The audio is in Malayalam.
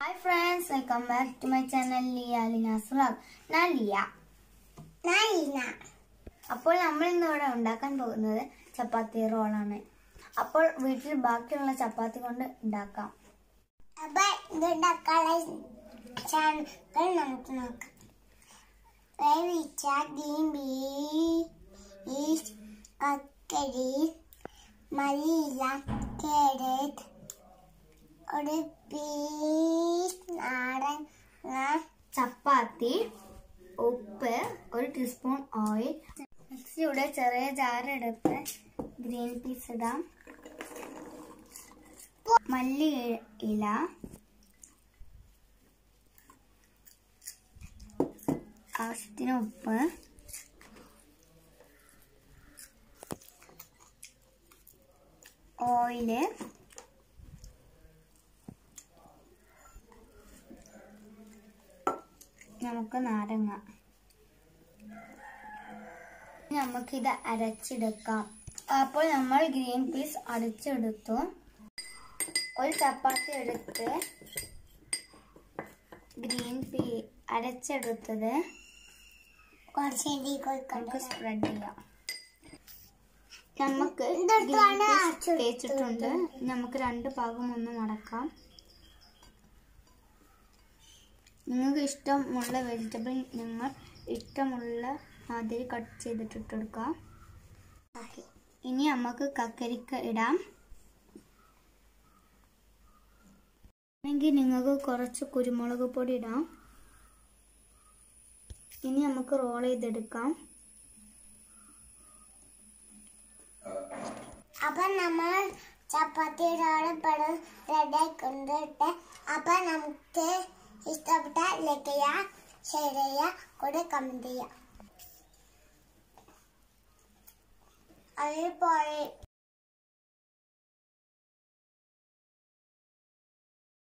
Hi friends welcome back to my channel Liya Linas vlog ഞാൻ ലിയ ഞാൻ ലീന അപ്പോൾ നമ്മൾ ഇന്ന് ഇവിടെ ഉണ്ടാക്കാൻ പോകുന്നത് ചപ്പാത്തി റോളാണ് അപ്പോൾ വീട്ടിൽ ബാക്കിയുള്ള ചപ്പാത്തി കൊണ്ട് ഉണ്ടാക്കാം അപ്പൊ ഇതുണ്ടാക്കാനുള്ള ചാനൽ നമുക്ക് നോക്കാം വേവിച്ച ഗ്രീൻ ബീസ് കക്കരി മല്ലിയില കേരറ്റ് ഒരു പീസ് നാരങ്ങ ചപ്പാത്തി ഉപ്പ് ഒരു ടീസ്പൂൺ ഓയിൽ മിക്സിയുടെ ചെറിയ ജാറെടുത്ത് ഗ്രീൻ പീസ് ഇടാം മല്ലി ഇല ആവശ്യത്തിന് ഉപ്പ് ഓയില് നമുക്ക് നാരങ്ങ നമുക്കിത് അരച്ചെടുക്കാം അപ്പോൾ നമ്മൾ ഗ്രീൻ പീസ് അരച്ചെടുത്തു ഒരു ചപ്പാത്തി എടുത്ത് ഗ്രീൻ പീ അരച്ചെടുത്തത് കുറച്ചേരി നമുക്ക് സ്പ്രെഡ് ചെയ്യാം നമുക്ക് ഇതെടുത്താണ് green peas അരച്ചെടുത്തത്. തേച്ചിട്ടുണ്ട് നമുക്ക് രണ്ട് ഭാഗം ഒന്ന് മടക്കാം നിങ്ങൾക്ക് ഇഷ്ടമുള്ള വെജിറ്റബിൾ നിങ്ങൾ ഇഷ്ടമുള്ള മാതിരി കട്ട് ചെയ്തിട്ടിട്ട് കൊടുക്കാം ഇനി നമുക്ക് കക്കരിക്ക ഇടാം അല്ലെങ്കിൽ നിങ്ങൾക്ക് കുറച്ച് കുരുമുളക് പൊടി ഇടാം ഇനി നമുക്ക് റോൾ ചെയ്തെടുക്കാം അപ്പൊ നമ്മൾ ചപ്പാത്തിയുടെ പടം റെഡിയായി കൊണ്ടിട്ട് അപ്പൊ നമുക്ക് ഇഷ്ടപ്പെട്ട ലൈക്ക് ചെയ്യാം ഷെയർ ചെയ്യാം കൂടെ കമന്റ് ചെയ്യാം അതിൽ പോയി